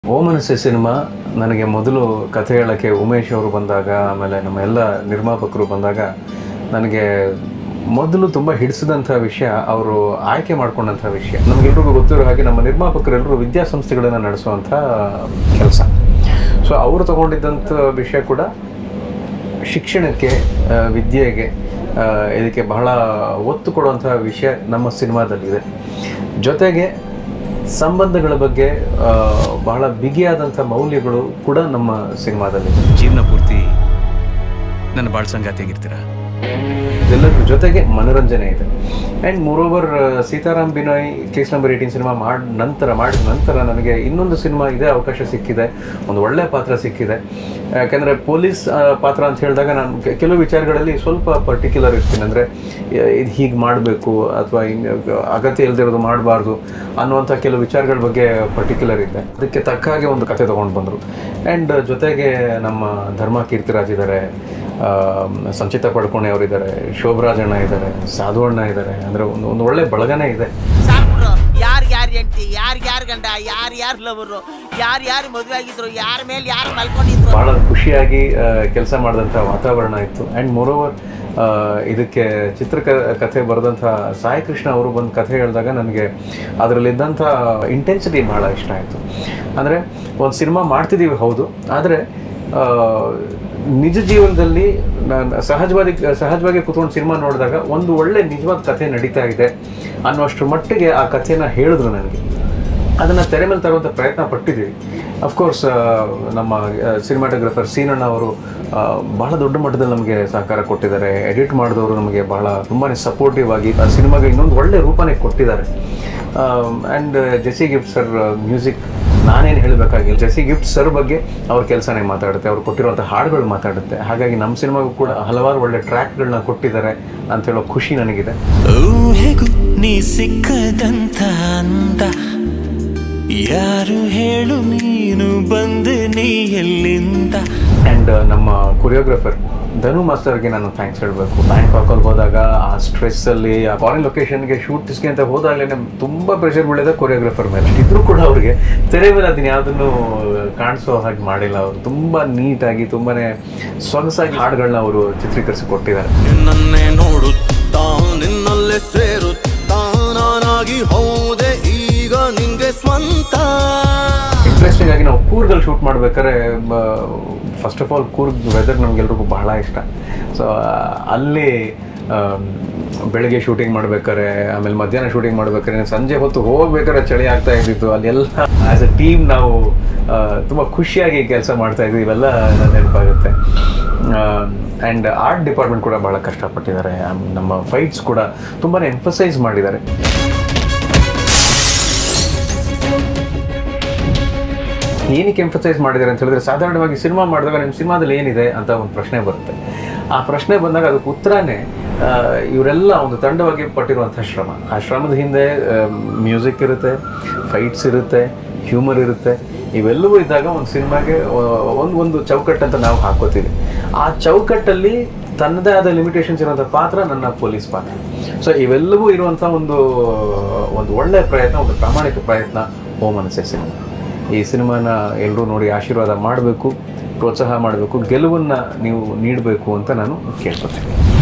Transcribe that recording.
ಓಮನಸೆ cinema ನನಗೆ ಮೊದಲು ಕಥೆ ಹೇಳೋಕ್ಕೆ ಉಮೇಶ್ ಅವರು ಬಂದಾಗ ಆಮೇಲೆ ನಮ್ಮ ಎಲ್ಲ ನಿರ್ಮಾಪಕರು ಬಂದಾಗ ನನಗೆ ಮೊದಲು ತುಂಬ ಹಿಡಿಸಿದಂಥ ವಿಷಯ ಅವರು ಆಯ್ಕೆ ಮಾಡ್ಕೊಂಡಂಥ ವಿಷಯ ನಮಗೆಲ್ರಿಗೂ ಗೊತ್ತಿರೋ ಹಾಗೆ ನಮ್ಮ ನಿರ್ಮಾಪಕರೆಲ್ಲರೂ ವಿದ್ಯಾಸಂಸ್ಥೆಗಳನ್ನು ನಡೆಸುವಂಥ ಕೆಲಸ ಸೊ ಅವರು ತಗೊಂಡಿದ್ದಂಥ ವಿಷಯ ಕೂಡ ಶಿಕ್ಷಣಕ್ಕೆ ಆ, ವಿದ್ಯೆಗೆ ಆ, ಇದಕ್ಕೆ ಬಹಳ ಒತ್ತು ಕೊಡುವಂತಹ ವಿಷಯ ನಮ್ಮ ಸಿನಿಮಾದಲ್ಲಿದೆ ಜೊತೆಗೆ ಸಂಬಂಧಗಳ ಬಗ್ಗೆ ಆ, ಬಹಳ ಬಿಗಿಯಾದಂಥ ಮೌಲ್ಯಗಳು ಕೂಡ ನಮ್ಮ ಸಿನಿಮಾದಲ್ಲಿದೆ ಜೀವನ ಪೂರ್ತಿ ನನ್ನ ಬಾಳ್ ಸಂಗಾತಿಯಾಗಿರ್ತೀರಾ ಇದೆಲ್ಲದ್ರ ಜೊತೆಗೆ ಮನೋರಂಜನೆ ಇದೆ and moreover Sitaram Binoy case number eighteen cinema ಮಾಡಿ ನಂತರ ಮಾಡಿದ ನಂತರ ನನಗೆ ಇನ್ನೊಂದು ಸಿನಿಮಾ ಇದೇ ಅವಕಾಶ ಸಿಕ್ಕಿದೆ ಒಂದು ಒಳ್ಳೆಯ ಪಾತ್ರ ಸಿಕ್ಕಿದೆ ಯಾಕೆಂದರೆ ಪೊಲೀಸ್ ಆ, ಪಾತ್ರ ಅಂತ ಹೇಳಿದಾಗ ನಾನು ಕೆ- ಕೆಲವು ವಿಚಾರಗಳಲ್ಲಿ ಸ್ವಲ್ಪ ಪರ್ಟಿಕ್ಯುಲರ್ ಇರ್ತೀನಿ ಅಂದರೆ ಇದು ಹೀಗೆ ಮಾಡಬೇಕು ಅಥವಾ ಇನ್ನು ಅಗತ್ಯ ಇಲ್ಲದಿರೋದು ಮಾಡಬಾರ್ದು ಅನ್ನುವಂಥ ಕೆಲವು ವಿಚಾರಗಳ ಬಗ್ಗೆ ಪರ್ಟಿಕ್ಯುಲರ್ ಇದೆ ಅದಕ್ಕೆ ತಕ್ಕ ಹಾಗೆ ಒಂದು ಕತೆ ತೊಗೊಂಡು ಬಂದರು ಆ್ಯಂಡ್ ಜೊತೆಗೆ ನಮ್ಮ ಧರ್ಮ ಕೀರ್ತಿರಾಜ್ ಇದ್ದಾರೆ ಸಂಚಿತ ಪಡ್ಕೋಣೆ ಅವರಿದ್ದಾರೆ ಶೋಭರಾಜಣ್ಣ ಇದ್ದಾರೆ ಸಾಧು ಅಣ್ಣ ಇದ್ದಾರೆ ಅಂದರೆ ಒಂದು ಒಂದು ಒಳ್ಳೆ ಬಳಗನೇ ಇದೆ ಸಾಕ್ಬಿಡ್ರು ಯಾರ್ ಯಾರ್ ಹೆಂಡತಿ ಯಾರ್ ಯಾರ್ ಗಂಡ ಯಾರ್ ಯಾರ್ ಲವರು ಯಾರ್ ಯಾರ್ ಮದುವೆ ಆಗಿದ್ರು ಯಾರ ಮೇಲೆ ಯಾರು ಮಲ್ಕೊಂಡಿದ್ರು ಭಾಳ ಖುಷಿಯಾಗಿ ಕೆಲಸ ಮಾಡಿದಂಥ ವಾತಾವರಣ ಇತ್ತು ಆ್ಯಂಡ್ ಮೋರೋವರ್ ಇದಕ್ಕೆ ಚಿತ್ರಕ ಕಥೆ ಬರೆದಂಥ ಸಾಯಿ ಕೃಷ್ಣ ಅವರು ಬಂದು ಕಥೆ ಹೇಳಿದಾಗ ನನಗೆ ಅದರಲ್ಲಿದ್ದಂಥ ಇಂಟೆನ್ಸಿಟಿ ಭಾಳ ಇಷ್ಟ ಆಯಿತು ಅಂದರೆ ಒಂದು ಸಿನಿಮಾ ಮಾಡ್ತಿದ್ದೀವಿ ಹೌದು ಆದರೆ ನಿಜ ಜೀವನದಲ್ಲಿ ನಾನು ಸಹಜವಾಗಿ ಸಹಜವಾಗಿ ಕೂತ್ಕೊಂಡು ಸಿನಿಮಾ ನೋಡಿದಾಗ ಒಂದು ಒಳ್ಳೆ ನಿಜವಾದ ಕಥೆ ನಡೀತಾ ಇದೆ ಅನ್ನುವಷ್ಟರ ಮಟ್ಟಿಗೆ ಆ ಕಥೆನ ಹೇಳಿದ್ರು ನನಗೆ ಅದನ್ನು ತೆರೆ ಮೇಲೆ ತರುವಂಥ ಪ್ರಯತ್ನ ಪಟ್ಟಿದ್ದೀವಿ ಅಫ್ಕೋರ್ಸ್ ನಮ್ಮ ಸಿನಿಮಾಟೋಗ್ರಫರ್ ಸೀನಣ್ಣ ಅವರು ಆ, ಬಹಳ ದೊಡ್ಡ ಮಟ್ಟದಲ್ಲಿ ನಮಗೆ ಸಹಕಾರ ಕೊಟ್ಟಿದ್ದಾರೆ ಎಡಿಟ್ ಮಾಡಿದವರು ನಮಗೆ ಬಹಳ ತುಂಬಾ ಸಪೋರ್ಟಿವ್ ಆಗಿ ಆ ಸಿನಿಮಾಗೆ ಇನ್ನೊಂದು ಒಳ್ಳೆ ರೂಪನೇ ಕೊಟ್ಟಿದ್ದಾರೆ and JC gift sir music ನಾನೇನು ಹೇಳಬೇಕಾಗಿಲ್ಲ ಜೆಸಿ ಗಿಫ್ಟ್ ಸರ್ ಬಗ್ಗೆ ಅವ್ರ ಕೆಲಸನೇ ಮಾತಾಡುತ್ತೆ ಅವ್ರು ಕೊಟ್ಟಿರುವಂಥ ಹಾಡುಗಳು ಮಾತಾಡುತ್ತೆ ಹಾಗಾಗಿ ನಮ್ಮ ಸಿನಿಮಾಗೂ ಕೂಡ ಹಲವಾರು ಒಳ್ಳೆ ಟ್ರ್ಯಾಕ್ಗಳನ್ನ ಕೊಟ್ಟಿದ್ದಾರೆ ಅಂತ ಹೇಳೋ ಖುಷಿ ನನಗಿದೆ ಊಹೆಗೂ ನೀ ಸಿಕ್ಕದಂತ ಅಂದ ಯಾರು ಹೇಳು ನೀನು ಬಂದೆ ನೀ ಎಲ್ಲಿಂದ ಆ್ಯಂಡ್ ನಮ್ಮ ಕೊರಿಯೋಗ್ರಫರ್ ಧನು ಮಾಸ್ಟರ್ಗೆ ನಾನು ಥ್ಯಾಂಕ್ಸ್ ಹೇಳಬೇಕು ಬ್ಯಾಂಕಾಕಲ್ಲಿ ಹೋದಾಗ ಆ ಸ್ಟ್ರೆಸ್ಸಲ್ಲಿ ಆ ಫಾರಿನ್ ಲೊಕೇಶನ್ಗೆ ಶೂಟಿಸ್ಗೆ ಅಂತ ಹೋದಾಗಲೇ ತುಂಬ ಪ್ರೆಷರ್ ಬೀಳಿದೆ ಕೊರಿಯೋಗ್ರಫರ್ ಮೇಲೆ ಇದ್ರೂ ಕೂಡ ಅವ್ರಿಗೆ ತೆರೆ ಮೇಲೆ ಅದನ್ನ ಯಾವುದನ್ನು ಕಾಣಿಸೋ ಹಾಗೆ ಮಾಡಿಲ್ಲ ಅವರು ತುಂಬ ನೀಟಾಗಿ ತುಂಬಾ ಸೊಗಸಾಗಿ ಹಾಡುಗಳನ್ನ ಅವರು ಚಿತ್ರೀಕರಿಸಿ ಕೊಟ್ಟಿದ್ದಾರೆ ನಿನ್ನನ್ನೇ ನೋಡುತ್ತಾ ನಿನ್ನಲ್ಲೇ ಸೇರುತ್ತಾ ನಾನಾಗಿ ಹೋದೆ ಈಗ ನಿಂಗೆ ಸ್ವಂತ ಇಂಟ್ರೆಸ್ಟಿಂಗ್ ಆಗಿ ನಾವು ಕೂರ್ಗಲ್ಲಿ ಶೂಟ್ ಮಾಡ್ಬೇಕಾದ್ರೆ first of all Coorg weather ನಮಗೆಲ್ರಿಗೂ ಬಹಳ ಇಷ್ಟ ಸೊ ಅಲ್ಲಿ ಆಮ್, ಬೆಳಗ್ಗೆ ಶೂಟಿಂಗ್ ಮಾಡ್ಬೇಕಾದ್ರೆ ಆಮೇಲೆ ಮಧ್ಯಾಹ್ನ ಶೂಟಿಂಗ್ ಮಾಡ್ಬೇಕಾದ್ರೆ ಸಂಜೆ ಹೊತ್ತು ಹೋಗ್ಬೇಕಾದ್ರೆ ಚಳಿ ಆಗ್ತಾ ಇದ್ದಿತ್ತು ಅಲ್ಲೆಲ್ಲ ಆ್ಯಸ್ ಎ ಟೀಮ್ ನಾವು ಆ, ತುಂಬ ಖುಷಿಯಾಗಿ ಕೆಲಸ ಮಾಡ್ತಾ ಇದ್ವಿ ಇವೆಲ್ಲ ನೆನಪಾಗುತ್ತೆ ಆ್ಯಂಡ್ ಆರ್ಟ್ ಡಿಪಾರ್ಟ್ಮೆಂಟ್ ಕೂಡ ಭಾಳ ಕಷ್ಟಪಟ್ಟಿದ್ದಾರೆ ಆಮ್, ನಮ್ಮ ಫೈಟ್ಸ್ ಕೂಡ ತುಂಬಾ ಎಂಫಸೈಸ್ ಮಾಡಿದ್ದಾರೆ ಏನಕ್ಕೆ ಎಂಫಸೈಸ್ ಮಾಡಿದ್ದಾರೆ ಅಂತ ಹೇಳಿದ್ರೆ ಸಾಧಾರಣವಾಗಿ ಸಿನಿಮಾ ಮಾಡಿದಾಗ ನಿಮ್ಮ ಸಿನಿಮಾದಲ್ಲಿ ಏನಿದೆ ಅಂತ ಒಂದು ಪ್ರಶ್ನೆ ಬರುತ್ತೆ ಆ ಪ್ರಶ್ನೆ ಬಂದಾಗ ಅದಕ್ಕೆ ಉತ್ತರನೇ ಆ, ಇವರೆಲ್ಲ ಒಂದು ತಂಡವಾಗಿ ಪಟ್ಟಿರುವಂಥ ಶ್ರಮ ಆ ಶ್ರಮದ ಹಿಂದೆ ಮ್ಯೂಸಿಕ್ ಇರುತ್ತೆ ಫೈಟ್ಸ್ ಇರುತ್ತೆ ಹ್ಯೂಮರ್ ಇರುತ್ತೆ ಇವೆಲ್ಲವೂ ಇದ್ದಾಗ ಒಂದು ಸಿನಿಮಾಗೆ ಒಂದು ಒಂದು ಚೌಕಟ್ಟು ಅಂತ ನಾವು ಹಾಕೋತೀವಿ ಆ ಚೌಕಟ್ಟಲ್ಲಿ ತನ್ನದೇ ಆದ ಲಿಮಿಟೇಷನ್ಸ್ ಇರುವಂಥ ಪಾತ್ರ ನನ್ನ ಪೊಲೀಸ್ ಪಾತ್ರ ಸೊ ಇವೆಲ್ಲವೂ ಇರುವಂಥ ಒಂದು ಒಂದು ಒಳ್ಳೆಯ ಪ್ರಯತ್ನ ಒಂದು ಪ್ರಾಮಾಣಿಕ ಪ್ರಯತ್ನ ಓ ಮನಸ್ಸೆ ಸಿನಿಮಾ ಈ ಸಿನಿಮಾನ ಎಲ್ಲರೂ ನೋಡಿ ಆಶೀರ್ವಾದ ಮಾಡಬೇಕು ಪ್ರೋತ್ಸಾಹ ಮಾಡಬೇಕು ಗೆಲುವನ್ನು ನೀವು ನೀಡಬೇಕು ಅಂತ ನಾನು ಕೇಳ್ಕೊತೀನಿ